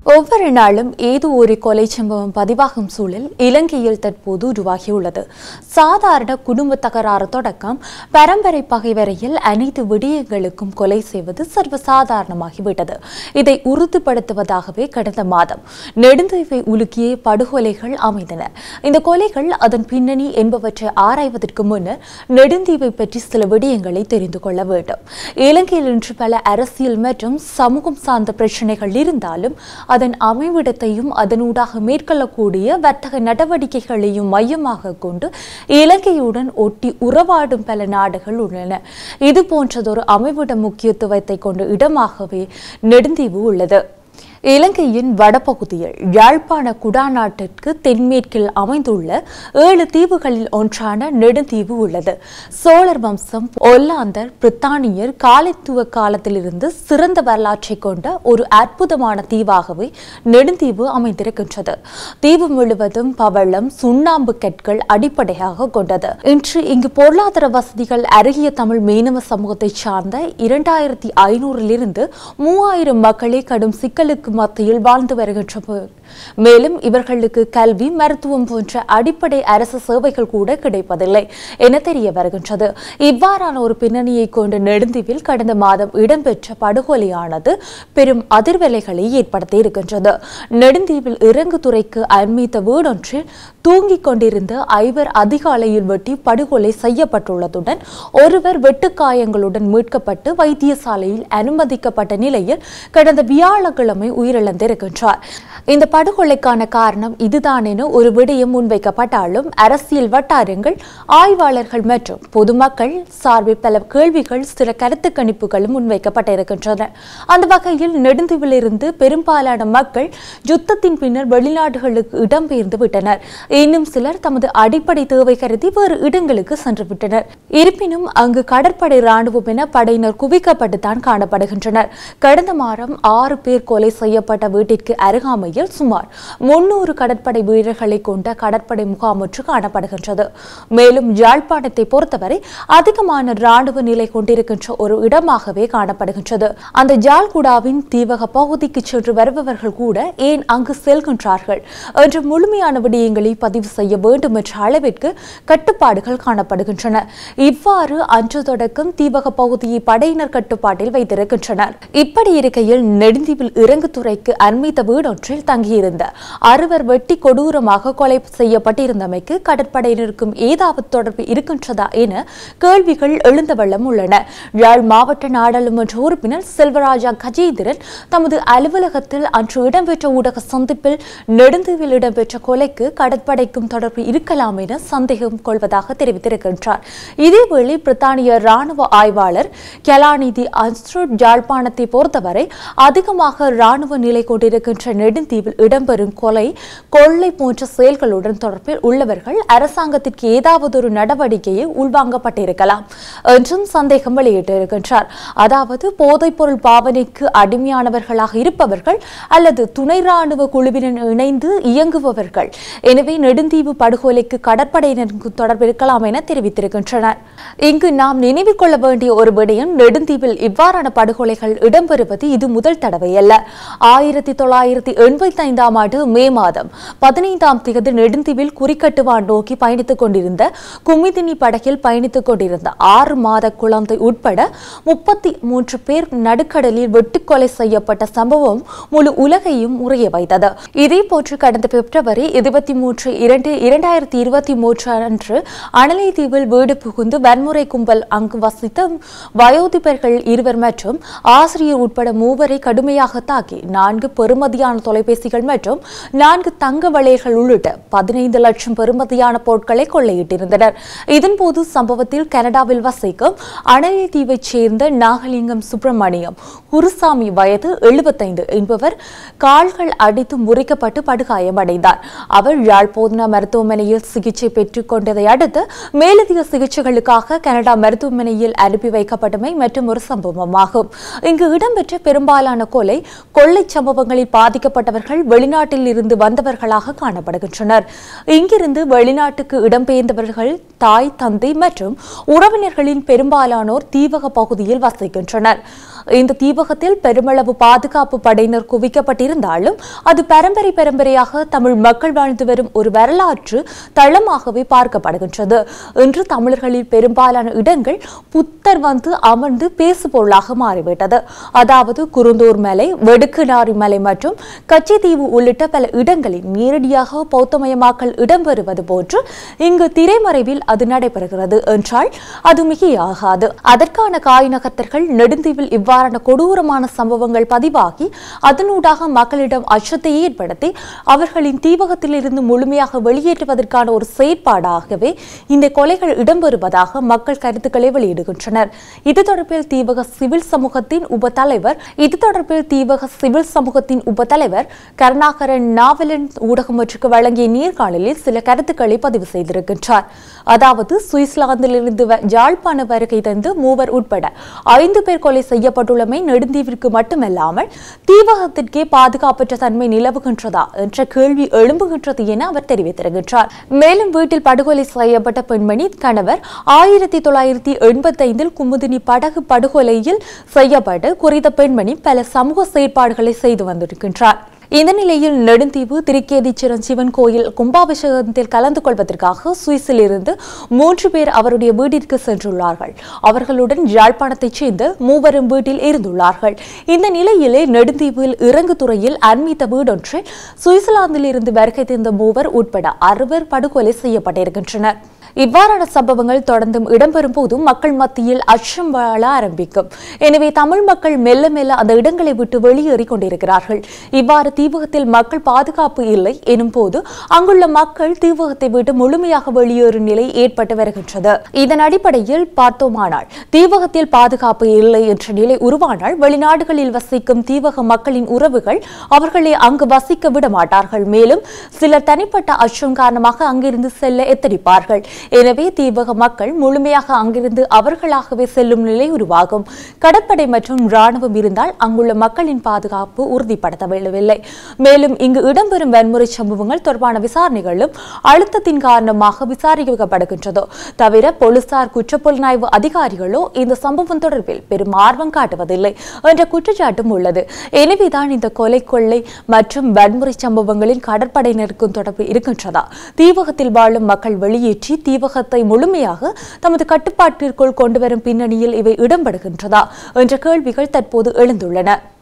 ஒவ்வொரு நாளும் ஏதோ ஒரு கொலை சம்பவம் பதிவாகும் சூழல் இலங்கையில் தற்போது உருவாகியுள்ளது சாதாரண குடும்ப தகராறு தொடக்கம் பரம்பரை பகை வரையில் அனைத்து விடயங்களுக்கும் கொலை செய்வது சர்வசாதாரணமாகிவிட்டது இதை உறுதிப்படுத்துவதாகவே கடந்த மாதம் நெடுந்தீவை உலுக்கிய படுகொலைகள் அமைந்தன இந்த கொலைகள் அதன் பின்னணி என்பவற்றை ஆராய்வதற்கு முன்னர் நெடுந்தீவை பற்றி சில விடயங்களை தெரிந்து கொள்ள வேண்டும் இலங்கையில் இன்று பல அரசியல் மற்றும் சமூகம் சார்ந்த பிரச்சனைகள் இருந்தாலும் அதன் அமைவிடத்தையும் அதனூடாக மேற்கொள்ளக்கூடிய வர்த்தக நடவடிக்கைகளையும் மையமாக கொண்டு இலங்கையுடன் ஒட்டி உறவாடும் பல நாடுகள் உள்ளன இது போன்றதொரு அமைவிட முக்கியத்துவத்தை கொண்ட இடமாகவே நெடுந்தீவு உள்ளது இலங்கையின் வடபகுதியில் யாழ்ப்பாண குடாநாட்டிற்கு தென்மேற்கில் அமைந்துள்ள ஏழு தீவுகளில் ஒன்றான நெடுந்தீவு உள்ளது சோழர் வம்சம் ஒல்லாந்தர் பிரித்தானியர் காலைத்துவ காலத்திலிருந்து சிறந்த வரலாற்றை கொண்ட ஒரு அற்புதமான தீவாகவே நெடுந்தீவு அமைந்திருக்கின்றது தீவு முழுவதும் பவளம் சுண்ணாம்பு கற்கள் அடிப்படையாக கொண்டது இன்று இங்கு பொருளாதார வசதிகள் அருகிய தமிழ் மீனவ சமூகத்தைச் சார்ந்த இரண்டாயிரத்தி ஐநூறிலிருந்து மூவாயிரம் மக்களே கடும் சிக்கலுக்கு மத்தியில் வாழ்ந்து வருகின்றனர் மேலும் இவர்களுக்கு கல்வி மருத்துவம் போன்ற அடிப்படை அரசு சேவைகள் கூட கிடைப்பதில்லை என தெரிய வருகின்றது இவ்வாறான ஒரு பின்னணியை கொண்ட நெடுந்தீவில் கடந்த மாதம் இடம்பெற்ற படுகொலையானது பெரும் அதிர்வலைகளை ஏற்படுத்தி இருக்கின்றது நெடுந்தீவில் இறங்குதுறைக்கு அண்மித்த வீடொன்றில் தூங்கிக் கொண்டிருந்த ஐவர் அதிகாலையில் வெட்டி படுகொலை செய்யப்பட்டுள்ளதுடன் ஒருவர் வெட்டுக்காயங்களுடன் மீட்கப்பட்டு வைத்தியசாலையில் அனுமதிக்கப்பட்ட நிலையில் கடந்த வியாழக்கிழமை உயிரிழந்திருக்கின்றார் இந்த படுகொலைக்கான காரணம் இதுதான் என ஒரு விடயம் முன்வைக்கப்பட்டாலும் அரசியல் வட்டாரங்கள் ஆய்வாளர்கள் மற்றும் பொதுமக்கள் சார்பில் பல கேள்விகள் சில கருத்து கணிப்புகளும் முன்வைக்கப்பட்டிருக்கின்றன அந்த வகையில் நெடுந்தீவிலிருந்து பெரும்பாலான மக்கள் யுத்தத்தின் பின்னர் வெளிநாடுகளுக்கு இடம்பெயர்ந்து விட்டனர் இன்னும் சிலர் தமது அடிப்படை தேவை கருதி வேறு இடங்களுக்கு சென்று விட்டனர் இருப்பினும் அங்கு கடற்படை ராணுவம் என படையினர் குவிக்கப்பட்டுத்தான் காணப்படுகின்றனர் கடந்த மாதம் ஆறு பேர் கொலை செய்யப்பட்ட வீட்டிற்கு அருகாமையில் சுமார் முன்னூறு கடற்படை வீரர்களை கொண்ட கடற்படை முகாம் ஒன்று காணப்படுகின்றது மேலும் யாழ்ப்பாணத்தை பொறுத்தவரை அதிகமான ராணுவ நிலை கொண்டிருக்கின்ற ஒரு இடமாகவே காணப்படுகின்றது அந்த ஜால்குடாவின் தீவக பகுதிக்கு சென்று வருபவர்கள் கூட ஏன் அங்கு செல்கின்றார்கள் என்ற முழுமையான விடயங்களை பதிவு செய்ய வேண்டும் என்ற அளவிற்கு கட்டுப்பாடுகள் காணப்படுகின்றன இவ்வாறு அன்று தொடக்கம் தீவக பகுதியை படையினர் கட்டுப்பாட்டில் வைத்திருக்கின்றனர் இப்படி இருக்கையில் நெடுந்தீவில் இறங்குதுறைக்கு அண்மித்த வீடொன்றில் தங்கியிருந்த அறுவர் வெட்டி கொடூரமாக கொலை செய்யப்பட்டிருந்தமைக்கு கடற்படையினருக்கும் ஏதாவது தொடர்பு இருக்கின்றதா என கேள்விகள் எழுந்த வண்ணம் உள்ளன யாழ் மாவட்ட நாடாளுமன்ற உறுப்பினர் செல்வராஜா கஜேந்திரன் தமது அலுவலகத்தில் அன்று இடம்பெற்ற ஊடக சந்திப்பில் நெடுந்தீவில் இடம்பெற்ற கொலைக்கு கடற்படைக்கும் தொடர்பு இருக்கலாம் என சந்தேகம் கொள்வதாக தெரிவித்திருக்கின்றார் இதேவேளை பிரித்தானிய ராணுவ ஆய்வாளர் கலாநிதி அஸ்ருட் யாழ்ப்பாணத்தை பொறுத்தவரை அதிகமாக ராணுவ நிலை கொண்டிருக்கின்ற நெடுந்தீவில் இடம்பெறும் கொலை கொள்ளை போன்ற செயல்களுடன் தொடர்பில் உள்ளவர்கள் அரசாங்கத்திற்கு ஏதாவது ஒரு நடவடிக்கையை உள்வாங்கப்பட்டிருக்கலாம் என்றும் சந்தேகம் வெளியிட்டிருக்கின்றார் அதாவது போதைப்பொருள் பாவனைக்கு அடிமையானவர்களாக இருப்பவர்கள் அல்லது துணை ராணுவ குழுவினர் இணைந்து இயங்குபவர்கள் எனவே நெடுந்தீவு படுகொலைக்கு கடற்படையினருக்கு தொடர்பு இருக்கலாம் என தெரிவித்திருக்கின்றனர் இங்கு நாம் நினைவில் கொள்ள வேண்டிய ஒரு விடயம் நெடுந்தீவில் இவ்வாறான படுகொலைகள் இடம்பெறுவது இது முதல் தடவை அல்ல ஆயிரத்தி தொள்ளாயிரத்தி எண்பத்தி ஐந்தாம் ஆண்டு மே மாதம் பதினைந்தாம் தேதி நெடுந்தீவில் குறிக்கட்டுவான் நோக்கி பயணித்துக் கொண்டிருந்த குமிதினி படகில் பயணித்துக் கொண்டிருந்த ஆறு மாத குழந்தை உட்பட முப்பத்தி மூன்று பேர் நடுக்கடலில் வெட்டுக்கொலை செய்யப்பட்ட சம்பவம் முழு உலகையும் உறைய வைத்தது இதே போன்று கடந்த பிப்ரவரி இருபத்தி மூன்று இரண்டு இரண்டாயிரத்தி இருபத்தி மூன்று அன்று அனலை தீவில் வீடு புகுந்து வன்முறை கும்பல் அங்கு வசித்த வயோதிபர்கள் இருவர் மற்றும் ஆசிரியர் உட்பட மூவரை கடுமையாக தாக்கி நான்கு பெறுமதியான தொலைபேசிகள் மற்றும் நான்கு தங்க வளையல்கள் உள்ளிட்ட பதினைந்து லட்சம் பெறுமதியான பொருட்களை கொள்ளையிட்டிருந்தனர் இதன்போது சம்பவத்தில் கனடாவில் வசிக்கும் அனலை தீவைச் சேர்ந்த நாகலிங்கம் சுப்பிரமணியம் குருசாமி வயது எழுபத்தைந்து என்பவர் கால்கள் அடித்து முறிக்கப்பட்டு படுகாயமடைந்தார் அவர் யாழ் போதனா மருத்துவமனையில் சிகிச்சை பெற்றுக் கொண்டதை அடுத்து மேலதிக சிகிச்சைகளுக்காக கனடா மருத்துவமனையில் அனுப்பி வைக்கப்பட்டமை மற்றும் ஒரு சம்பவமாகும் இங்கு இடம்பெற்ற பெரும்பாலான கொலை கொள்ளை சம்பவங்களில் பாதிக்கப்பட்டவர்கள் வெளிநாட்டில் இருந்து வந்தவர்களாக காணப்படுகின்றனர் இங்கிருந்து வெளிநாட்டுக்கு இடம்பெயர்ந்தவர்கள் தாய் தந்தை மற்றும் உறவினர்களின் பெரும்பாலானோர் தீவக பகுதியில் வசிக்கின்றனர் இந்த தீபகத்தில் பெருமளவு பாதுகாப்பு படையினர் குவிக்கப்பட்டிருந்தாலும் அது பரம்பரை பரம்பரையாக தமிழ் மக்கள் வாழ்ந்து வரும் ஒரு வரலாற்று தளமாகவே பார்க்கப்படுகின்றது இன்று தமிழர்களில் பெரும்பாலான இடங்கள் புத்தர் வந்து அமர்ந்து பேசுபொருளாக மாறிவிட்டது அதாவது குருந்தூர் மலை வெடுக்குநாரி மலை மற்றும் கச்சித்தீவு உள்ளிட்ட பல இடங்களில் நேரடியாக பௌத்தமயமாக்கல் இடம்பெறுவது போன்று இங்கு திரைமறைவில் அது நடைபெறுகிறது என்றால் அது மிகையாகாது அதற்கான காய்நகர்த்தர்கள் நெடுந்தீவில் இவ்வாறான கொடூரமான சம்பவங்கள் பதிவாகி அதனூடாக மக்களிடம் அச்சத்தை ஏற்படுத்தி அவர்களின் தீவகத்திலிருந்து முழுமையாக வெளியேற்றுவதற்கான ஒரு செயற்பாடாகவே இந்த கொலைகள் இடம்பெறுவதாக மக்கள் கருத்துக்களை வெளியிடுகின்றனர் இது தொடர்பில் தீவக சிவில் சமூகத்தின் உப தலைவர் இது தொடர்பில் தீவக சிவில் சமூகத்தின் உப தலைவர் கருணாகரன் நாவலன் ஊடகம் ஒன்றுக்கு வழங்கிய நேர்காணலில் சில கருத்துக்களை பதிவு செய்திருக்கின்றார் அதாவது சுவிட்சர்லாந்திலிருந்து வ- யாழ்ப்பாண வருகை தந்து மூவர் உட்பட ஐந்து பேர் கொலை செய்யப்பட்டுள்ளமை நெடுந்தீவிற்கு மட்டுமல்லாமல் தீவகத்திற்கே பாதுகாப்பற்ற தன்மை நிலவுகின்றதா என்ற கேள்வி எழும்புகின்றது என அவர் தெரிவித்திருக்கின்றார் மேலும் வீட்டில் படுகொலை செய்யப்பட்ட பெண்மணி கணவர் ஆயிரத்தி தொள்ளாயிரத்தி எண்பத்தைந்தில் குமுதினி படகு படுகொலையில் செய்யப்பட்டு குறித்த பெண்மணி பல சமூக செயற்பாடுகளை செய்து வந்திருக்கின்றார் இந்த நிலையில் நெடுந்தீவு திருக்கேதீச்சரம் சிவன் கோயில் கும்பாபிஷேகத்தில் கலந்து கொள்வதற்காக சுவிஸில் இருந்து மூன்று பேர் அவருடைய வீட்டிற்கு சென்றுள்ளார்கள் அவர்களுடன் யாழ்ப்பாணத்தைச் சேர்ந்த மூவரும் வீட்டில் இருந்துள்ளார்கள் இந்த நிலையிலே நெடுந்தீவில் இறங்குதுறையில் அண்மித்த வீடொன்றில் சுவிட்சர்லாந்தில் இருந்து வருகை தந்த மூவர் உட்பட அறுவர் படுகொலை செய்யப்பட்டிருக்கின்றனர் இவ்வாறான சம்பவங்கள் தொடர்ந்தும் இடம்பெறும் போது மக்கள் மத்தியில் அச்சம் வாழ ஆரம்பிக்கும் எனவே தமிழ் மக்கள் மெல்ல மெல்ல அந்த இடங்களை விட்டு வெளியேறி கொண்டிருக்கிறார்கள் இவ்வாறு தீவகத்தில் மக்கள் பாதுகாப்பு இல்லை எனும் போது அங்குள்ள மக்கள் தீவகத்தை விட்டு முழுமையாக வெளியேறும் நிலை ஏற்பட்டு வருகின்றது இதன் அடிப்படையில் பார்த்தோமானால் தீவகத்தில் பாதுகாப்பு இல்லை என்ற நிலை உருவானால் வெளிநாடுகளில் வசிக்கும் தீவக மக்களின் உறவுகள் அவர்களை அங்கு வசிக்க விட மாட்டார்கள் மேலும் சிலர் தனிப்பட்ட அச்சம் காரணமாக அங்கிருந்து செல்ல எத்தனிப்பார்கள் எனவே தீவக மக்கள் முழுமையாக அங்கிருந்து அவர்களாகவே செல்லும் நிலை உருவாகும் கடற்படை மற்றும் ராணுவம் இருந்தால் அங்குள்ள மக்களின் பாதுகாப்பு உறுதிப்படுத்தப்படவில்லை மேலும் இங்கு இடம்பெறும் வன்முறை சம்பவங்கள் தொடர்பான விசாரணைகளும் அழுத்தத்தின் காரணமாக விசாரிக்கப்படுகின்றதோ தவிர போலீசார் குற்றப்புலனாய்வு அதிகாரிகளோ இந்த சம்பவம் தொடர்பில் பெரும் ஆர்வம் காட்டுவதில்லை என்ற குற்றச்சாட்டும் உள்ளது எனவேதான் இந்த கொலை கொள்ளை மற்றும் வன்முறை சம்பவங்களில் கடற்படையினருக்கும் தொடர்பு இருக்கின்றதா தீவகத்தில் வாழும் மக்கள் வெளியேற்றி தீவகத்தை முழுமையாக தமது கட்டுப்பாட்டிற்குள் கொண்டுவரும் பின்னணியில் இவை இடம்பெறுகின்றதா என்ற கேள்விகள் தற்போது எழுந்துள்ளன